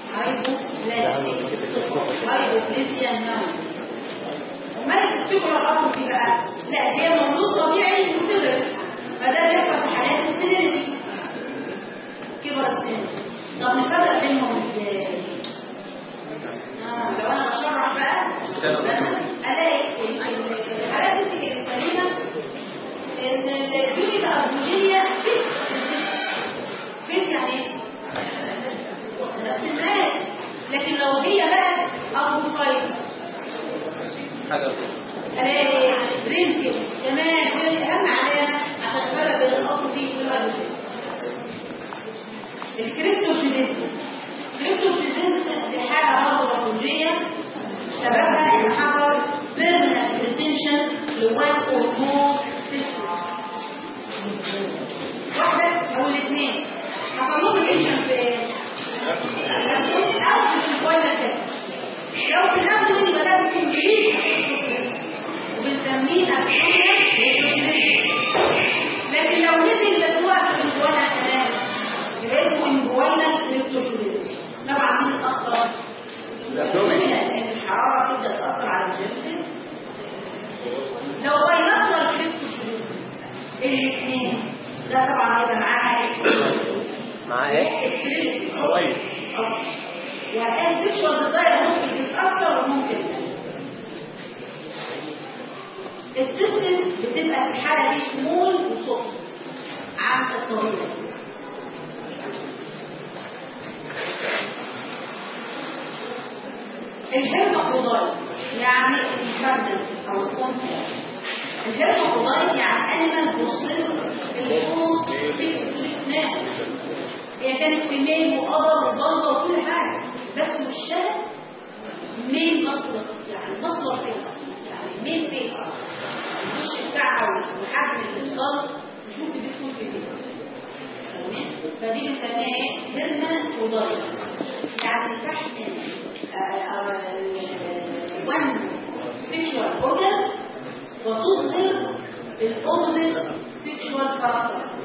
هايبوبليزيا هايبوبليزيا نعم امال السكر الاصل في بقى لا هي مولود طبيعي مستمر فده بيحصل في حالات السنين كبر السن طب نفرق بينهم ازاي آه، لو انا بشرح بقى الاقي الحالات السليمه ان اليونت الارجوجيه فيت فيت يعني ايه؟ نفس الناس لكن لو هي بقى ابو فايف حاجة الاقي برينكل كمان وهي اهم علامه عشان تفرق بين الاطفي والارجوجيه الكريبتوجينيزم الكريبتوجينيزم دي حاله برضه ارجوجيه سببها ان حصل بيرمننت ريتنشن لوان اور مور واحده او الاثنين حصل لهم ريتنشن في ايه؟ او في الكوينه كده لو في الابدو يبقى ده بيكون بعيد وبنسميه ابدومينال لكن لو نزل بس وقت في الكوينه كمان يبقى اسمه انجوينال كريبتوجينيزم طبعا مين الاخطر؟ لان الحراره تبدا تاثر على الجسم لو غيرنا الكريبتوجينيزم الاثنين ده طبعا هيبقى معاها مع ايه؟ والسكشوال ديزاير ممكن تتأثر وممكن لا. السيستم بتبقى في الحالة دي سمول وصف عن الطبيعي الهرمافرودايت يعني الفردل او الانثى الهرمافرودايت يعني انيمال بوسيس الفوز ناس هي كانت في ميل وقدر وبلطة وكل حاجة بس وشها ميل مصر يعني مصر فيس يعني ميل فيس الوش بتاعها وحجم الاتصال شوف بتكون في كده فدي بنسميها ايه؟ هرمة فضايل يعني تحمل one sexual organ وتظهر الأوبزيت sexual character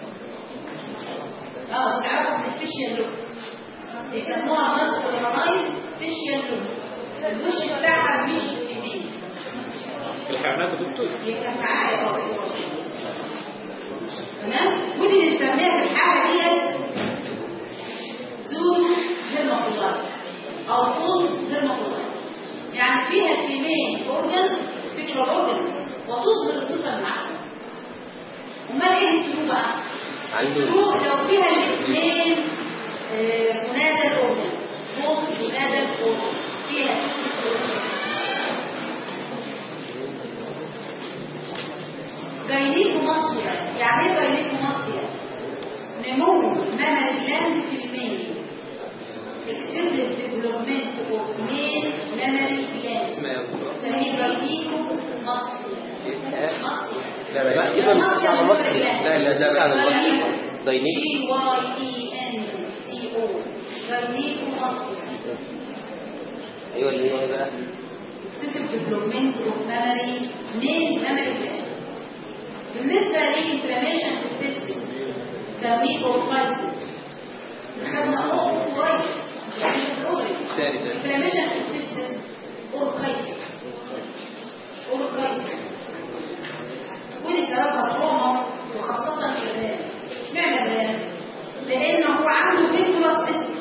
اه تعرفوا الفيشيال لوك يسموها مصر الرمايز فيشيال لوك الوش بتاعها مش جديد في الحيوانات يا دكتور يبقى معايا اه تمام ودي بنسميها في الحاله ديت زو هرمافرولايت او فول هرمافرولايت يعني فيها عنده بقى عنده لو لو فيها الاثنين آه، منادى الاذن صوت منادى الاذن فيها جايليكوماستيا يعني ايه جايليكوماستيا نمو ممل جلاند في الميل excessive development of male mammary glands اسمها ايه يا دكتور؟ فهي جايليكوماستيا لا لا كده مش على المصري لا لا لا على المصري ضينيك G Y E N C O جايليكوماستيا ايوه اللي هي بقى excessive development of memory male mammary gland بالنسبة للإنفلاميشن في التستس كميكوفايتس خدنا أوفرايتس يعني مش الأوفري تاني تاني انفلاميشن في التستس أوركايتس أوركايتس ودي سببها تروما وخاصة في الرام اشمعنى الرام؟ لأنه هو عنده فيتوراس تستس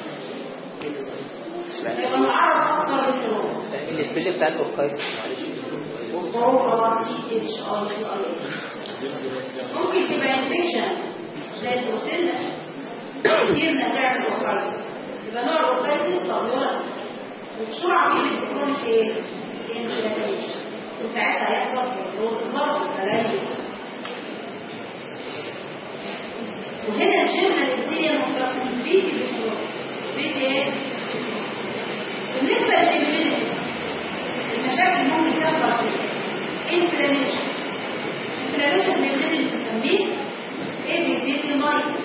يبقى معرض أكتر للتروما السبيل بتاع الاوركايت معلش وهو سي اتش اي سي اي ممكن تبقى انفكشن زي البروسيلا كتير نتائج الاوكايتس يبقى نوع الاوكايتس طويله وبسرعه دي اللي بتكون ايه؟ انفلاميشن وساعتها هيحصل فيبروز مرض الخلايا وهنا الجيرنال ابسيليا متركمتريت الدكتور ريت ايه؟ بالنسبه للاميونيتي المشاكل ممكن تحصل فيه انفلاميشن انفلاميشن اللي بنبتدي نسميه ابيديديمايتس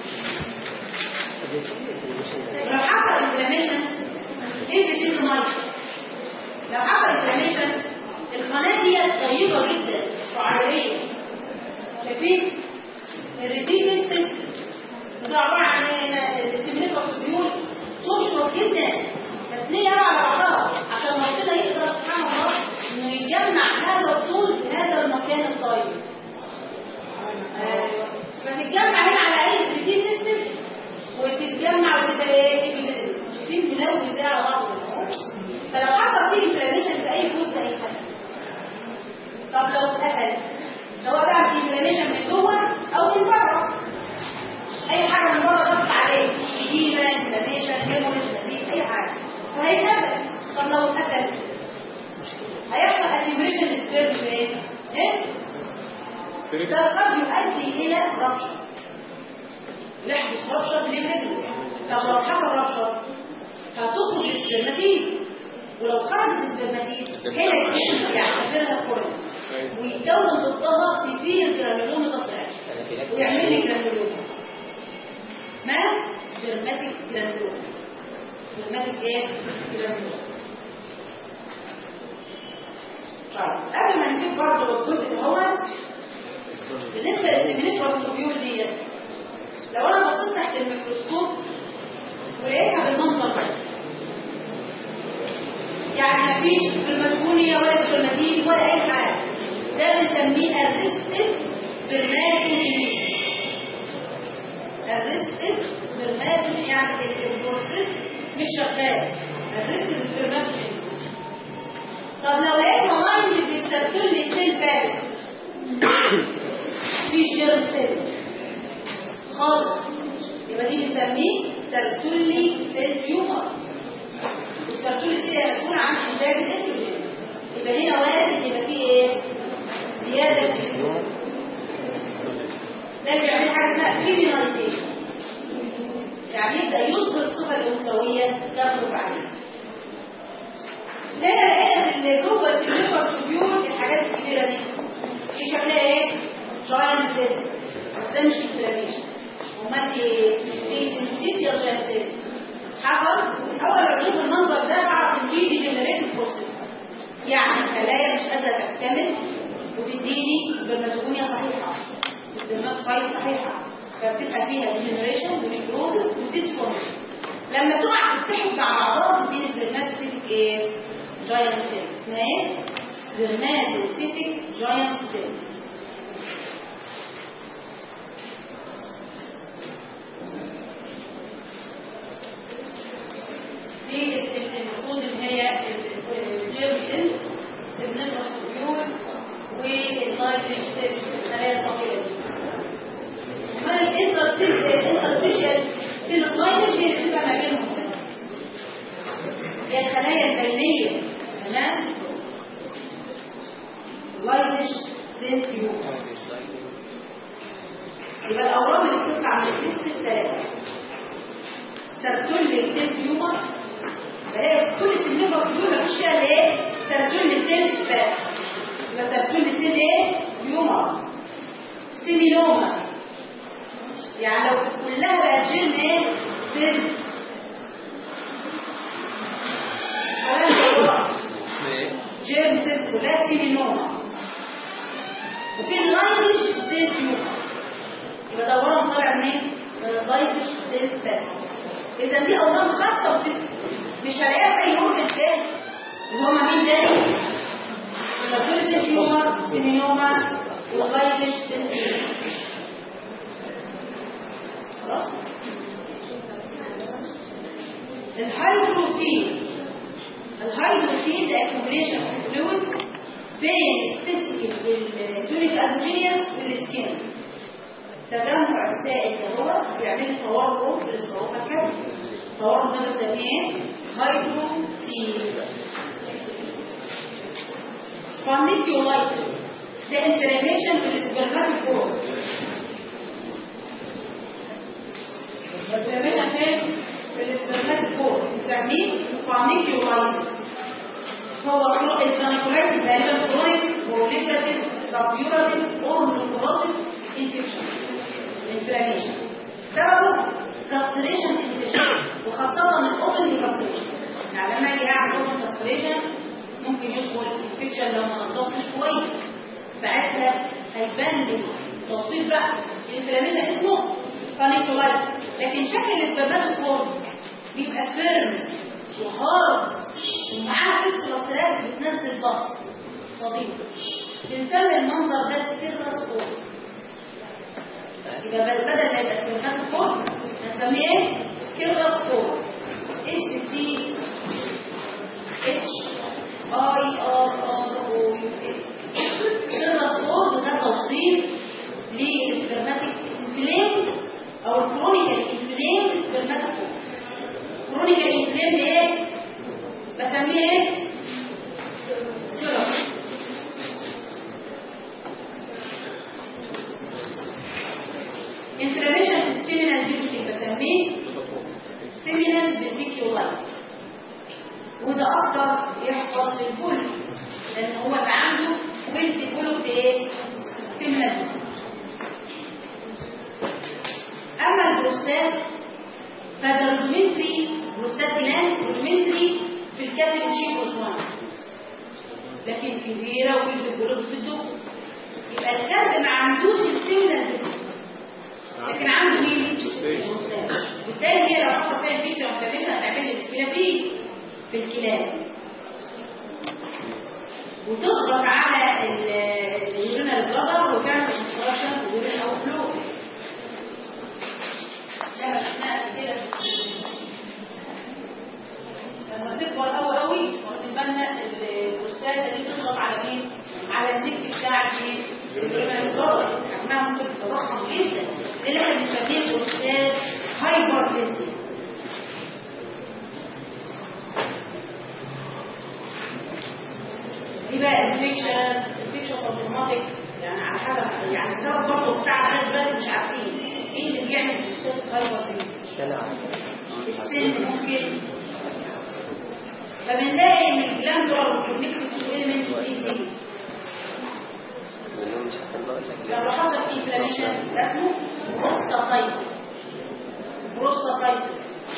لو حصل انفلاميشن ابيديديمايتس لو حصل انفلاميشن القناه دي طيبه جدا شعريه شايفين الريتينال سيستم ده عباره عن الاستمرار والسبيول تنشط جدا مبنيه على بعضها عشان ربنا يقدر سبحانه وتعالى انه يجمع هذا الطول في هذا المكان الطيب ايوه فتتجمع هنا على اي ريتين سيستم وتتجمع وتبقى ايه شايفين ملون ده على بعض فلو حصل فيه انفلاميشن في اي جزء اي حاجه طب لو اتقفل سواء بقى في انفلاميشن من جوه او من بره اي حاجه من بره ضغط عليه اديمه انفلاميشن هيموريج نزيف اي حاجه فهيتقفل طب لو اتقفل هيحصل اكيوميشن سبيرم فين؟ ايه؟ ده قد يؤدي الى ربشه يحدث ربشه في الابن طب لو حصل ربشه هتخرج السبرماتيد ولو خرجت السبرماتيد هنا يعتبرها كورن ويتكون ضدها سيفير جرانيولوم تصريح ويعمل لي جرانيولوم اسمها جرماتيك جرانيولوم جرماتيك ايه؟ جرانيولوم طيب قبل ما نجيب برضه الجزء اللي هو بالنسبه للسيمينيتروس ديت لو انا بصيت تحت الميكروسكوب ولقيتها بالمنظر ده يعني مفيش برماتونيا ولا برماتين ولا اي حاجه ده بنسميه الريستد برماتوجينيز الريستد برماتوجينيز يعني البروسيس مش شغال الريستد برماتوجينيز طب لو لقيت لاين بيستبدل لي سيل بارد في جيرم سيل خالص يبقى دي بنسميه سيرتولي سيل تيومر السيرتولي سيل هي مسؤول عن انتاج الاستروجين يبقى هنا وارد يبقى فيه ايه؟ زياده في الاستروجين ده اللي بيعمل حاجه اسمها فيمينايزيشن يعني يبدا يظهر الصفه الانثويه تغلب عليه هنا لقينا اللي جوه السيلفر تيوبيول الحاجات الكبيره دي دي شكلها ايه؟ جاينت سيل بس ده مش انفلاميشن امال دي ايه؟ دي سنسيتيال جاينت سيل حصل اول ما بشوف المنظر ده بعرف ان دي ديجنريتيف بروسيس يعني خلايا مش قادره تكتمل وتديني سبرماتوجونيا صحيحه سبرماتوفايت صحيحه فبتبقى فيها ديجنريشن ونيكروزس وديسفورميشن لما تقع تتحد مع بعضها تديني سبرماتوسيتك ايه؟ جاينت سيل اسمها ايه؟ سبرماتوسيتك جاينت سيل دي المفروض ان هي الجيرم سيل سبنتروس بيول واللايف سيل الخلايا الطويله دي الانترستيشال سيلولايتس هي اللي بتبقى ما بينهم هي الخلايا البينيه تمام لايتش سيل تيوب يبقى الاورام اللي بتطلع من الجسم الثلاثه سيرتولي سيل تيومر بلاقي كل التليفر دول مفيش فيها ايه سيرتولي سيل بس يبقى سيرتولي سيل ايه تيومر سيمينوما يعني لو كلها بقت جيم ايه سيل حوالي جيم سيل كلها سيمينوما وفي اللايتش سيل تيومر يبقى ده ورم طالع منين؟ من اللايتش سيل بس اذا دي اورام خاصه وتس مش هلاقيها في اي اورجن تاني اللي هما مين تاني؟ الفاتوريتي تيومر سيمينوما واللايتش سيل تيومر خلاص الهيدروسين الهيدروسين ده accumulation of fluid بين التستيكل والتونيك ادوجينيوس والسكين تجمع السائل ده هو بيعمل تورم في الاسطوانه التورم ده بنسميه هيدروسين فانيكيولايتس ده انفلاميشن في السبرماتيك فورم الانفلاميشن فين في السبرماتيك فورم بنسميه فانيكيولايتس هو الفانيكولايتس غالبا كرونيك بروليفراتيف سبيوراتيف اور نيكروتيف انفكشن انفلاميشن سببه كاستريشن انفكشن وخاصة الاوبن كاستريشن يعني لما اجي اعمل اوبن كاستريشن ممكن يدخل انفكشن لو ما نضفتش كويس ساعتها هيبان لي توصيف بقى الانفلاميشن اسمه فانيكولايت لكن شكل السبرماتوفورم بيبقى فيرم وهارد ومعاها فيستولاسترات بتنزل ضغط صديق بنسمي المنظر ده سيرفر يبقى بدل ما يبقى سيرفر فور نسميه ايه؟ سيرفر فور اس سي اتش اي ار ار او يو اس سيرفر فور ده توصيف للسبرماتيك انفلام او الكرونيكال انفلام سبرماتيك فور كرونيكال انفلام ده ايه؟ بسميه ايه؟ سيرفر inflammation في السيمينال فيسيكل بسميه سيمينال فيسيكولايت وده اكتر يحصل في الكل لان هو اللي عنده ويلت كله ايه سيمينال اما البروستات فده رودومنتري بروستات جنان رودومنتري في الكاتب شيء وصوان لكن كبيره ويلت كله في الدكتور يبقى الكلب ما عندوش السيمينال فيسيكل لكن عنده مين؟ بالتالي هي لو حصل فيها انفكشن او انفلاميشن هتعمل لي مشكله فيه في الكلاب وتضغط على اليورينال بلادر وتعمل انستراكشن في اليورين او فلو ده ما شفناه قبل كده لما تكبر قوي قوي واخد بالنا البروستاتا دي تضغط على مين؟ على النك بتاع مين؟ اليورينال بلادر حجمها ممكن تتضخم جدا ده اللي احنا بنسميه بروستات هايبر دي بقى انفكشن انفكشن اوتوماتيك يعني على حسب يعني السبب برضه بتاع لغايه دلوقتي مش عارفين ايه اللي بيعمل بروستات هايبر السن ممكن فبنلاقي ان الجلاندولار والكونكتيف ايلمنت ايزي لو حصل في انفلاميشن اسمه بروستاتايتس بروستاتايتس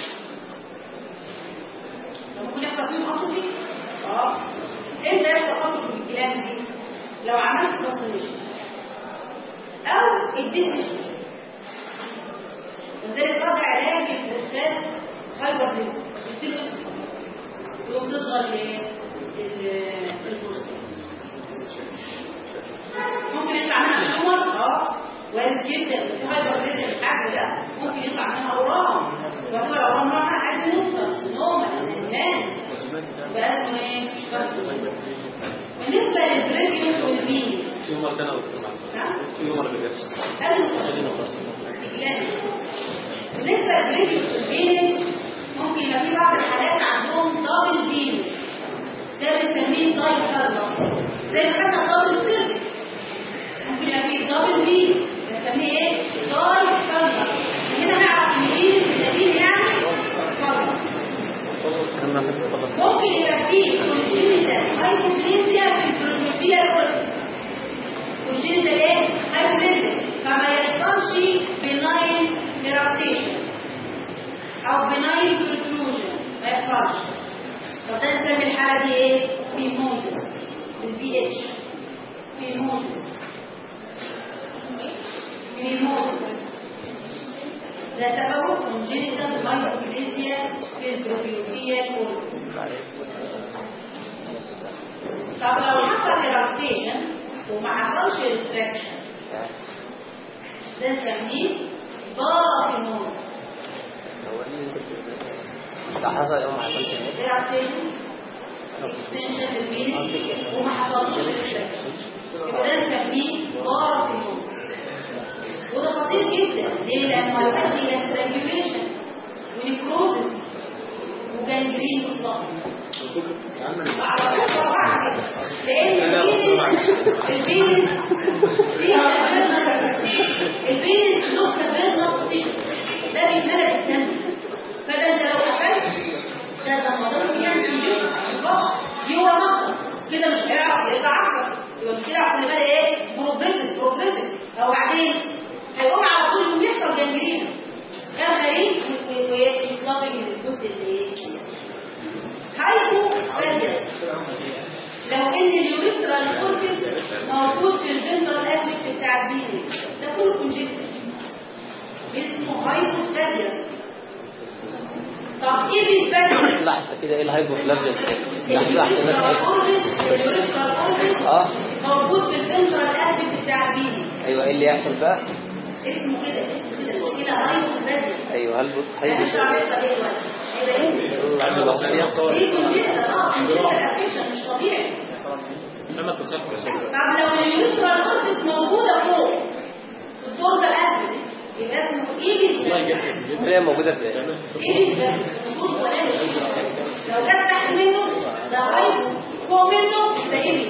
لو ممكن يحصل فيه خطوطي اه امتى يحصل خطوطي في الكلام دي لو عملت كاستريشن او اديت وذلك وضع علاج البروستات هايبر قلت له يقوم تصغر للبروستات ممكن يطلع منها تيومر اه وارد جدا الهايبر ريزم الحاجه ده ممكن يطلع منها اورام وهو الاورام ده عايز نقطه سنوما الانسان بقى اسمه ايه بالنسبه للبريكيوس والمين تيومر ده انا قلت نعم تيومر اللي جت بالنسبة للريفيوز البيننج ممكن يبقى في بعض الحالات عندهم دبل بين ده بنسميه داي فالما زي ما خدنا دبل سيرفيس ممكن يبقى في دبل بين بنسميه ايه؟ داي فالما هنا نعرف ان بين بين يعني فالما ممكن يبقى في كونجينيتال هايبوبليزيا في البروتوفيا كورتكس كونجينيتال ايه؟ هايبوبليزيا فما يحصلش بناين ايرابتيشن او بناين كونكلوجن ما يحصلش طب ده نسمي الحاله دي ايه؟ فيموزس البي اتش فيموزس فيموزس ده سببه كونجينيتال هايبوبليزيا في البروتوفيا كورتكس طب لو حصل ايرابتيشن وما حصلش ريستراكشن ده نسميه بارافيموز ده حصل او ما حصلش ايه ايرابتيشن اكستنشن للبينس وما حصلوش ريستراكشن يبقى ده نسميه بارافيموز وده خطير جدا ليه؟ لانه هيؤدي الى سترانجوليشن ونيكروزس وجانجرين مطلقا لان البينس البينس فيها البينس له كبير نقطي ده بيتملى بالدم فده انت لو قفلت ده ده الموضوع يعني كبير فقط دي هو مقطع كده مش هيعرف يتعرف يبقى مش هيعرف اللي بقى ايه بروبليتد بروبليتد او بعدين هيقوم على طول ويحصل جنجرين غير غريب ويطلبي من الجزء اللي هايبو فاليس لو ان اليوريثرال كورتكس موجود في الفنترال اسبكت بتاع البيني ده كله كونجكتيف اسمه هايبو فاليس طب ايه بيتبدل لحظه كده ايه الهايبوفلافيا لحظه احتمال ايه اليوريثرال كورتكس اه موجود في الفنترال اسبكت بتاع البيني ايوه ايه اللي يحصل بقى اسمه كده اسمه كده مش كده هايبو فاليس ايوه هل انا مش عارفه هايبو ايه دلوقتي هيبقى ايه دي كونجكتيف اه كونجكتيف افكشن مش طبيعي انما التصرف طب لو اليوريثرال كورتكس موجوده فوق في الدور ده الاسفل يبقى اسمه ايه والله بالظبط جت هي موجوده في ايه بالظبط مش ولا لو جت تحت منه ده هايبو فوق منه ده ايه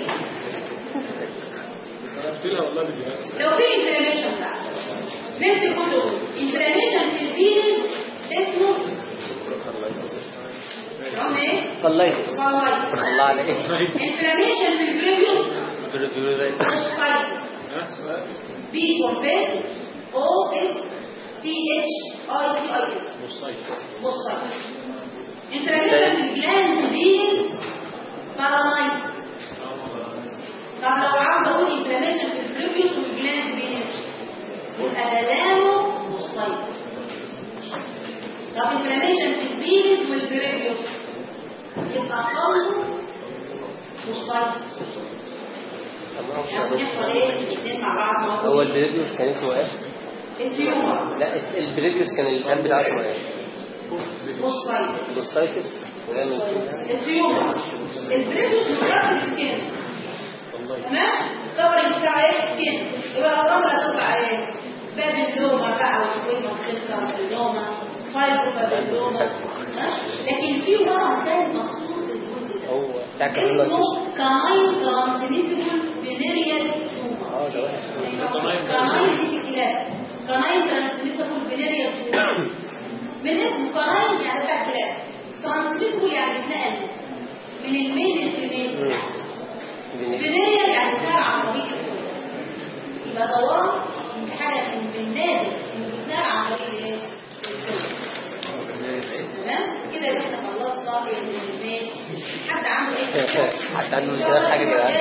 قلت لها والله فيديوهات لو في انفلاميشن بقى نفس الكتب انفلاميشن في الفينز اسمه قلنا ايه؟ فلايتس فوايد الله عليك انفلاميشن في البريفيوس سايت ها B for bed O S T H I T I S بوسايتس بص انفلاميشن في الجلاند بين بارانايت طب لو عاوز اقول انفلاميشن في البريفيوس والجلاند بين يبقى بلانو مصيب طب انفلاميشن في البينس والبريفيوس يبقى قلبه مصيب يعني بيحصل ايه الاثنين مع بعض هو موجودين البريديوس كان اسمه ايه؟ التيومر لا البريديوس كان الاب بتاعه اسمه ايه؟ مصيب بوستايتس ويعمل كده. التيومر البريفيوس مجرد سكين تمام الكفر بتاع ايه سكين يبقى الرمله هتطلع ايه باب اللومه بقى والكويت والسكر اللومه فايبر باب اللومه ها؟ لكن في ورم تاني مخصوص للجزء ده هو بتاع كان اسمه كاين ترانسميسيبل فينيريال تومر اه ده واحد كاين دي في الكلاب كاين ترانسميسيبل فينيريال تومر من اسمه كاين يعني بتاع كلاب ترانسميسيبل يعني بيتنقل من الميل للفيميل فينيريال يعني بتاع عن طريق الكلاب يبقى ده ورم من حاجه من النادر انه بيتنقل عن طريق الايه؟ الكلاب. تمام كده يبقى احنا خلصنا الميل حد عنده ايه؟ حتى عنده مشكله في حاجه كده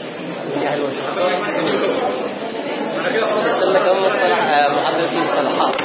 دي حلوه انا كده خلاص استنى كمان مصطلح آه، محاضره مصطلحات